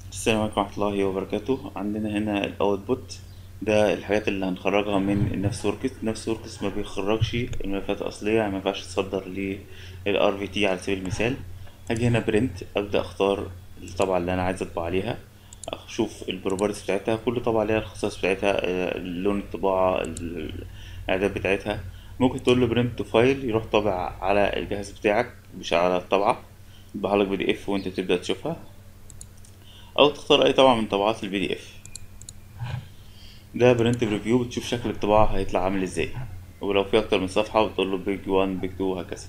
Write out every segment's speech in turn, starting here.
السلام عليكم ورحمة الله وبركاته عندنا هنا الاوتبوت ده الحاجات اللي هنخرجها من النفس وركس نفس وركس ما بيخرجش الملفات الأصلية يعني ما ينفعش تصدر للار في تي على سبيل المثال هاجي هنا برنت أبدأ أختار الطبعة اللي أنا عايز أطبع عليها أشوف البروبرتيز بتاعتها كل طبعة ليها الخصائص بتاعتها آه، لون الطباعة ال- الإعداد بتاعتها ممكن تقول له برنت تو فايل يروح طابع على الجهاز بتاعك مش على الطبعة يطبعها لك بي دي اف وانت تبدأ تشوفها او تختار اي طبعة من طبعات البي دي اف ده برنت بريفيو بتشوف شكل الطباعة هيطلع عامل ازاي ولو في اكتر من صفحة بتقول له بيج 1 بيج 2 وهكذا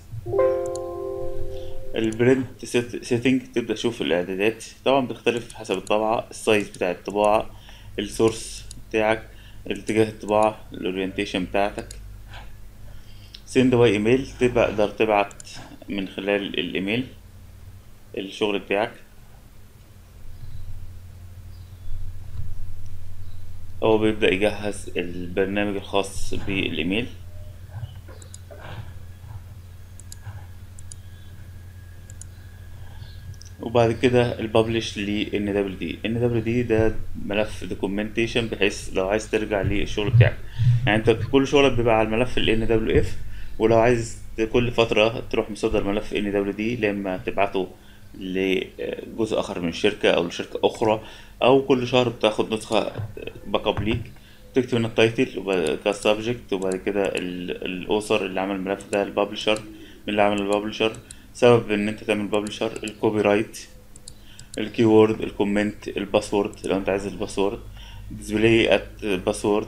البرنت سيتنج تبدأ تشوف الاعدادات طبعا بتختلف حسب الطبعة السايز بتاع الطباعة السورس بتاعك اتجاه الطباعة الاورينتيشن بتاعتك سند باي ايميل تقدر تبعت من خلال الايميل الشغل بتاعك هو بيبدأ يجهز البرنامج الخاص بالإيميل وبعد كده الببلش ل NWD NWD ده ملف دوكيومنتيشن بحيث لو عايز ترجع للشغل بتاعك يعني انت كل شغلك بيبقى على الملف ال NWF ولو عايز كل فترة تروح مصدر ملف NWD لما تبعته لجزء آخر من الشركة أو لشركة أخرى أو كل شهر بتاخد نسخة باك اب ليك تكتب هنا التايتل وبعد كده السبجكت وبعد كده الأوثر اللي عمل الملف ده الببلشر من اللي عمل الببلشر سبب إن أنت تعمل ببلشر الكوبي رايت الكيورد الكومنت الباسورد لو أنت عايز الباسورد ديسبلاي ات باسورد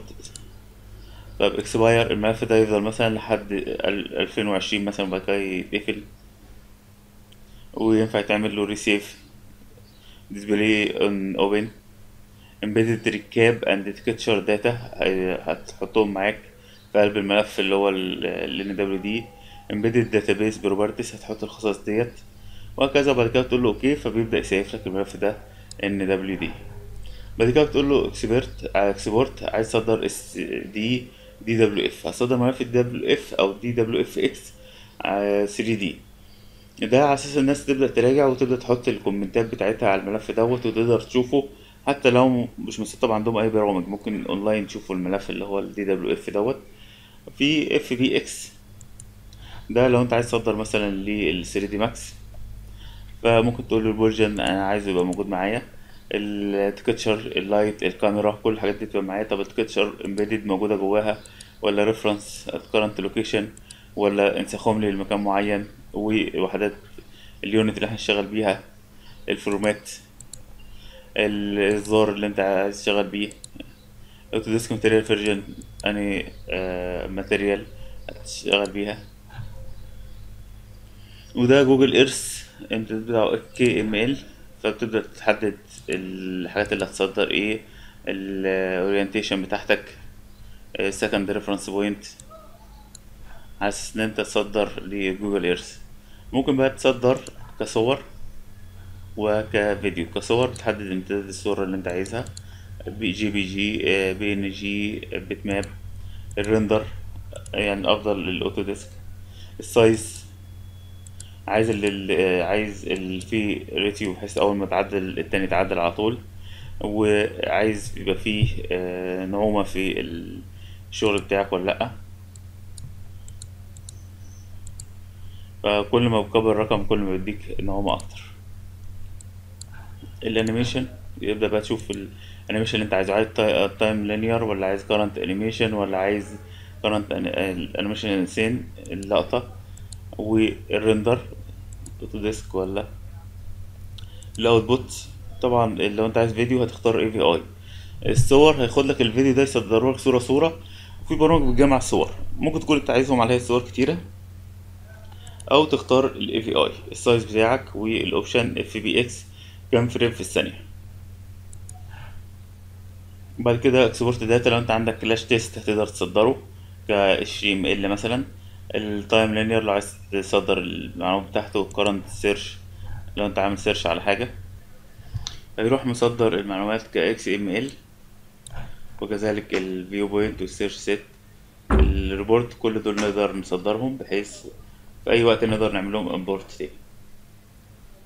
طب اكسباير الملف ده يفضل مثلا لحد ألفين وعشرين مثلا وبعد كده يتقفل وينفع تعمل له ريسيف ديسبلاي اون اوبن embedded recap and texture data هي- هتحطهم معاك في قلب الملف اللي هو ال NWD embedded database properties هتحط الخصائص ديت وهكذا بعد كده تقول له اوكي فبيبدأ يسيف لك الملف ده NWD بعد كده بتقول له اكسبرت اكسبورت عايز تصدر اس دي دي دبليو اف هتصدر ملف دي دبليو اف او دي دبليو اف اكس 3 دي ده على اساس الناس تبدا تراجع وتبدا تحط الكومنتات بتاعتها على الملف دوت وتقدر تشوفه حتى لو مش مسطب عندهم اي برامج ممكن اونلاين تشوفوا الملف اللي هو الدي دبليو اف دوت في اف بي اكس ده لو انت عايز تصدر مثلا لل 3 دي ماكس فممكن تقول له الفيرجن انا عايزه يبقى موجود معايا التكتشر اللايت الكاميرا كل الحاجات دي تبقى معايا طب التكتشر امبيدد موجوده جواها ولا ريفرنس كرنت لوكيشن ولا انسخهم لي لمكان معين ووحدات اليونت اللي احنا هنشتغل بيها الفورمات الزار اللي انت عايز تشتغل بيه اوتوديسك ماتيريال فيرجن اني ماتيريال هتشتغل بيها وده جوجل ايرث امتداد بتاعه كي ام ال فبتبدأ تحدد الحاجات اللي هتصدر ايه الاورينتيشن بتاعتك السكند ريفرنس بوينت على اساس ان انت تصدر لجوجل ايرث ممكن بقى تصدر كصور وكفيديو كصور تحدد امتداد الصورة اللي انت عايزها بي جي بي جي بي ان جي بيت ماب الريندر يعني الافضل للاوتوديسك السايز عايز اللي عايز اللي فيه ريتيو بحيث اول ما تعدل التاني يتعدل على طول وعايز يبقى فيه آه، نعومة في الشغل بتاعك ولا لأ فكل ما بكبر الرقم كل ما بيديك نعومة أكتر الانيميشن يبدأ بقى تشوف الانيميشن اللي انت عايزه عايز تايم لينير ولا عايز كارنت انيميشن ولا عايز كارنت الانيميشن انسين اللقطة والريندر اوتوديسك ولا الاوتبوت طبعا لو انت عايز فيديو هتختار اي في اي الصور هياخد لك الفيديو ده يصدره لك صورة صورة وفي برامج بتجمع الصور ممكن تكون انت عايزهم عليها صور كتيرة او تختار الاي في اي السايز بتاعك والاوبشن اف بي اكس كام فريم في الثانية بعد كده اكسبورت داتا لو انت عندك كلاش تيست هتقدر تصدره ك اتش ام ال مثلا التايم لينير لو عايز تصدر المعلومات بتاعته كرنت سيرش لو انت عامل سيرش على حاجة هيروح مصدر المعلومات ك اكس ام ال وكذلك الفيو بوينت والسيرش سيت الريبورت كل دول نقدر نصدرهم بحيث في اي وقت نقدر نعمل لهم امبورت تاني